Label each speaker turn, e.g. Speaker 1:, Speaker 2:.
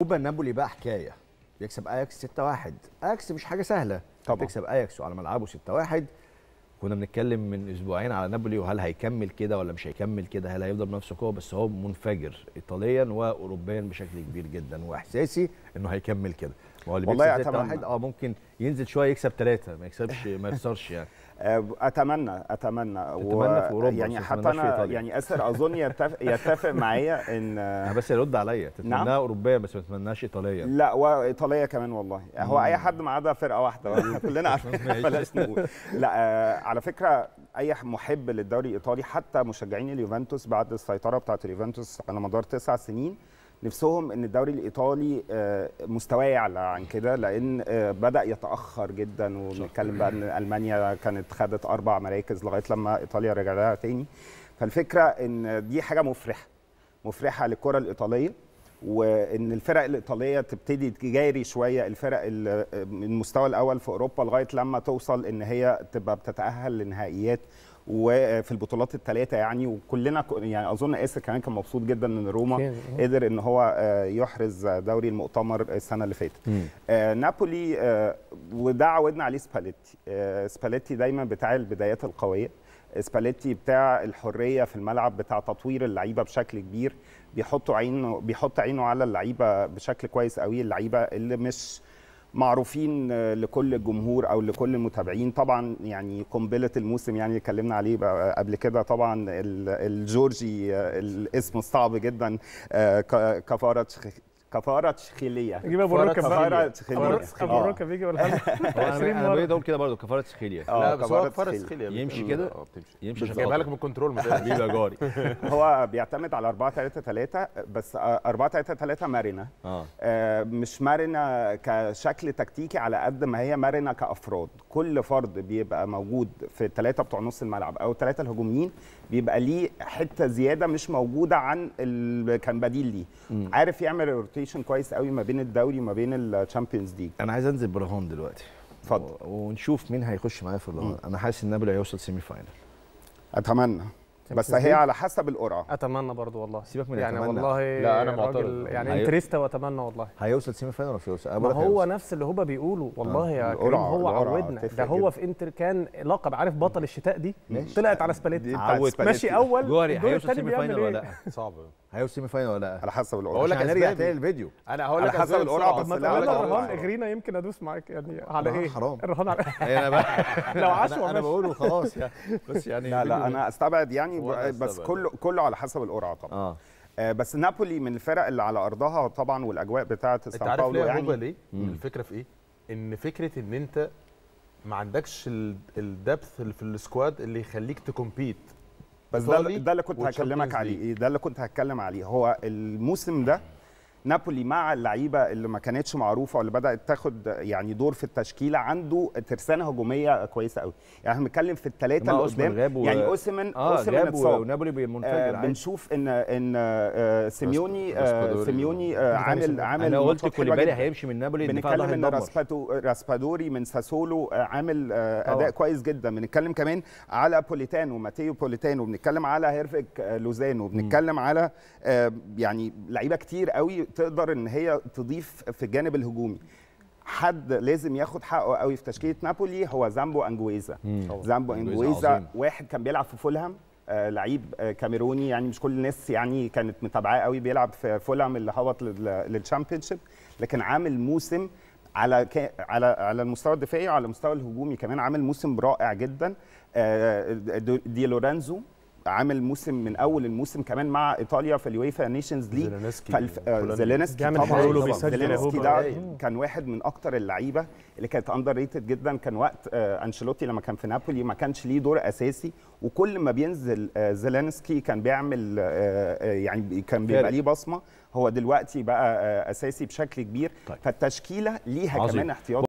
Speaker 1: اوبا نابولي بقى حكايه يكسب اياكس 6-1 اياكس مش حاجه سهله
Speaker 2: طبعا.
Speaker 1: تكسب اياكس وعلى ملعبه 6-1 كنا بنتكلم من اسبوعين على نابولي وهل هيكمل كده ولا مش هيكمل كده هل هيفضل بنفس القوه بس هو منفجر ايطاليا واوروبيا بشكل كبير جدا واحساسي انه هيكمل كده ما هو اللي
Speaker 2: والله
Speaker 1: بيكسب 6-1
Speaker 2: أتمنى.
Speaker 1: اه ممكن ينزل شويه يكسب ثلاثه ما يكسبش ما يخسرش يعني
Speaker 2: آه، اتمنى اتمنى
Speaker 1: تتمنى في أوروبا،
Speaker 2: يعني
Speaker 1: بس ما
Speaker 2: حتى
Speaker 1: تتمناش في
Speaker 2: انا
Speaker 1: إيطاليا.
Speaker 2: يعني اسر اظن يتفق, يتفق معايا ان
Speaker 1: انا بس يرد عليا تتمناها
Speaker 2: نعم.
Speaker 1: اوروبيه بس ما تتمناش ايطاليا
Speaker 2: لا وايطاليه كمان والله هو اي حد ما عدا فرقه واحده كلنا عارفين بلاش نقول لا آه، على فكره اي محب للدوري الايطالي حتى مشجعين اليوفنتوس بعد السيطره بتاعه اليوفنتوس على مدار تسع سنين نفسهم ان الدوري الايطالي آه، مستواه يعلى عن كده لان آه، بدا يتاخر جدا ونتكلم بقى ان المانيا كانت خدت اربع مراكز لغايه لما ايطاليا رجع لها تاني فالفكره ان دي حاجه مفرحه مفرحه للكره الايطاليه وان الفرق الايطاليه تبتدي تجاري شويه الفرق ال- من المستوى الاول في اوروبا لغايه لما توصل ان هي تبقى بتتاهل لنهائيات وفي البطولات الثلاثه يعني وكلنا ك- يعني اظن اسر كمان كان مبسوط جدا ان روما
Speaker 3: أكيد.
Speaker 2: قدر ان هو آه، يحرز دوري المؤتمر السنه اللي فاتت
Speaker 1: مم.
Speaker 2: آه، نابولي آه، وده عودنا عليه سباليتي آه، سباليتي دايما بتاع البدايات القويه سباليتي بتاع الحريه في الملعب بتاع تطوير اللعيبه بشكل كبير بيحطوا عينه بيحط عينه على اللعيبه بشكل كويس قوي اللعيبه اللي مش معروفين آه، لكل الجمهور او لكل المتابعين طبعا يعني قنبله الموسم يعني اللي اتكلمنا عليه بقى قبل كده طبعا ال- الجورجي آه، الاسم الصعب جدا آه، ك- كفاراتش كفاراتش خيليا
Speaker 3: نجيب ابو الركب بقى
Speaker 2: كفاراتش
Speaker 3: ابو
Speaker 2: خيليا
Speaker 3: الركب- ابو الركب يجي ولا حاجه
Speaker 1: هو
Speaker 3: 20
Speaker 1: انا انا
Speaker 3: مرة.
Speaker 1: بقيت اقول كده برضه كفاره سخيليا
Speaker 2: آه،
Speaker 4: لا بس هو
Speaker 2: كفاراتش
Speaker 4: فارس
Speaker 2: خيليا.
Speaker 4: خيليا
Speaker 1: يمشي
Speaker 4: بتمشي-
Speaker 1: كده؟
Speaker 4: اه بتمشي
Speaker 1: يمشي عشان
Speaker 4: جايبها لك
Speaker 1: خاطر.
Speaker 4: من الكنترول ما تقلقش.
Speaker 1: حبيبي يا جاري
Speaker 2: هو بيعتمد على 4 3 3 بس 4 3 3 مرنه
Speaker 1: اه
Speaker 2: آه، مش مرنه كشكل تكتيكي على قد ما هي مرنه كافراد كل فرد بيبقى موجود في الثلاثه بتوع نص الملعب او الثلاثه الهجوميين بيبقى ليه حته زياده مش موجوده عن اللي كان بديل ليه عارف يعمل روتيشن كويس قوي ما بين الدوري وما بين الشامبيونز ليج
Speaker 1: انا عايز انزل برهان دلوقتي
Speaker 2: اتفضل.
Speaker 1: و- ونشوف مين هيخش معايا في الرهان انا حاسس ان نابولي هيوصل سيمي فاينل
Speaker 2: اتمنى بس
Speaker 3: Champions
Speaker 2: هي
Speaker 3: League؟
Speaker 2: على حسب القرعه
Speaker 3: اتمنى برضو والله
Speaker 1: سيبك من
Speaker 3: يعني
Speaker 1: أتمنى.
Speaker 3: والله
Speaker 4: لا، أنا
Speaker 3: الراجل
Speaker 4: معترض.
Speaker 3: يعني
Speaker 1: هي-
Speaker 3: انتريستا واتمنى والله
Speaker 1: هيوصل سيمي فاينل ولا مش هيوصل أنا
Speaker 3: ما
Speaker 1: بقولك
Speaker 3: هو
Speaker 1: هيوصل.
Speaker 3: نفس اللي هوبا بيقوله والله يا كريم
Speaker 2: القرعة-
Speaker 3: هو
Speaker 2: القرعة
Speaker 3: عودنا
Speaker 2: تفرق
Speaker 3: ده هو
Speaker 2: جدا.
Speaker 3: في انتر كان لقب عارف بطل الشتاء دي
Speaker 2: ماشي.
Speaker 3: طلعت على
Speaker 2: دي
Speaker 3: سباليتي
Speaker 2: بتاعت
Speaker 1: عود.
Speaker 2: سباليتي.
Speaker 3: ماشي اول
Speaker 1: جوهري
Speaker 3: الدور
Speaker 1: هيوصل
Speaker 3: التاني
Speaker 1: سيمي
Speaker 3: بيعمل
Speaker 1: فاينل ولا
Speaker 3: ايه
Speaker 1: لا
Speaker 4: صعب
Speaker 1: هيوصل سيمي فاينل ولا لا
Speaker 2: على حسب القرعه
Speaker 4: بقول لك
Speaker 1: عشان هنرجع
Speaker 4: أسبابي.
Speaker 1: تاني الفيديو
Speaker 4: انا هقول
Speaker 2: على
Speaker 4: لك
Speaker 2: حسب
Speaker 4: أسباب
Speaker 2: القرعة
Speaker 4: بسرعة.
Speaker 2: بس
Speaker 3: ما
Speaker 2: لا،
Speaker 3: تقول
Speaker 2: لا،
Speaker 3: لنا
Speaker 2: لا،
Speaker 3: الرهان
Speaker 2: لا.
Speaker 3: اغرينا يمكن ادوس معاك يعني على
Speaker 1: آه،
Speaker 3: ايه
Speaker 1: حرام.
Speaker 3: الرهان على
Speaker 1: انا بقى
Speaker 3: لو عشوة
Speaker 1: انا, أنا
Speaker 3: ماشي.
Speaker 1: بقوله خلاص يعني بس يعني
Speaker 2: لا لا
Speaker 1: الفيديو-
Speaker 2: انا استبعد يعني
Speaker 4: وأنا
Speaker 2: بس
Speaker 4: أستبعد.
Speaker 2: كله كله على حسب القرعه طبعا
Speaker 1: اه
Speaker 2: آه، بس نابولي من الفرق اللي على ارضها طبعا والاجواء بتاعه
Speaker 4: انت
Speaker 2: سان
Speaker 4: عارف
Speaker 2: باولو
Speaker 4: ليه
Speaker 2: يعني
Speaker 4: يعني ليه؟
Speaker 1: مم.
Speaker 4: الفكره في ايه؟ ان فكره ان انت ما عندكش الدبث اللي في السكواد اللي يخليك تكومبيت
Speaker 2: بس ده
Speaker 4: إيطالي
Speaker 2: ده اللي كنت هكلمك
Speaker 4: وتشامبيونز
Speaker 2: عليه
Speaker 4: ليج.
Speaker 2: إيه ده اللي كنت هتكلم عليه هو الموسم ده نابولي مع اللعيبه اللي ما كانتش معروفه واللي بدات تاخد يعني دور في التشكيله عنده ترسانه هجوميه كويسه قوي يعني احنا بنتكلم في الثلاثه
Speaker 1: ما
Speaker 2: اللي
Speaker 1: أوسمان
Speaker 2: قدام
Speaker 1: غاب و-
Speaker 2: يعني اوسمن
Speaker 1: اه
Speaker 2: اوسمن
Speaker 1: جاب
Speaker 2: اتصاب
Speaker 1: ونابولي منفجر
Speaker 2: آه
Speaker 1: عادي.
Speaker 2: بنشوف ان ان آه سيميوني آه
Speaker 4: راسبادوري.
Speaker 2: سيميوني آه عامل عامل
Speaker 1: انا قلت
Speaker 2: ماتشات حلوة
Speaker 1: كوليبالي
Speaker 2: جداً.
Speaker 1: هيمشي من نابولي الدفاع ده
Speaker 2: بنتكلم ان
Speaker 1: هيتدمر
Speaker 2: راسباتو راسبادوري من ساسولو آه، عامل آه،
Speaker 1: طبعا.
Speaker 2: اداء كويس جدا بنتكلم كمان على بوليتانو ماتيو بوليتانو بنتكلم على هيرفيك آه، لوزانو بنتكلم على آه، يعني لعيبه كتير قوي تقدر ان هي تضيف في الجانب الهجومي حد لازم ياخد حقه قوي في تشكيله نابولي هو زامبو انجويزا زامبو
Speaker 1: أنجويزا
Speaker 2: انجويزا
Speaker 1: عظيم.
Speaker 2: واحد كان بيلعب في فولهام آه، لعيب آه، كاميروني يعني مش كل الناس يعني كانت متابعاه قوي بيلعب في فولهام اللي هبط لل- للشامبيونشيب لكن عامل موسم على كا- على على المستوى الدفاعي وعلى المستوى الهجومي كمان عامل موسم رائع جدا آه، دو- دي لورانزو عامل موسم من اول الموسم كمان مع ايطاليا في اليويفا نيشنز ليج
Speaker 4: زيلينسكي
Speaker 2: فالف... آه،
Speaker 4: هولندي.
Speaker 2: زيلينسكي
Speaker 3: بيعمل
Speaker 2: طبعا
Speaker 3: حلول
Speaker 2: طبعاً.
Speaker 3: وبيسجل
Speaker 2: زيلينسكي
Speaker 3: وهو
Speaker 2: ده
Speaker 4: هايل.
Speaker 2: كان واحد من اكتر اللعيبه اللي كانت اندر ريتد جدا كان وقت آه، انشيلوتي لما كان في نابولي ما كانش ليه دور اساسي وكل ما بينزل آه، زيلينسكي كان بيعمل آه، آه، يعني بي- كان
Speaker 1: فارق.
Speaker 2: بيبقى ليه بصمه هو دلوقتي بقى آه، اساسي بشكل كبير
Speaker 1: طيب.
Speaker 2: فالتشكيله ليها
Speaker 1: عظيم.
Speaker 2: كمان احتياط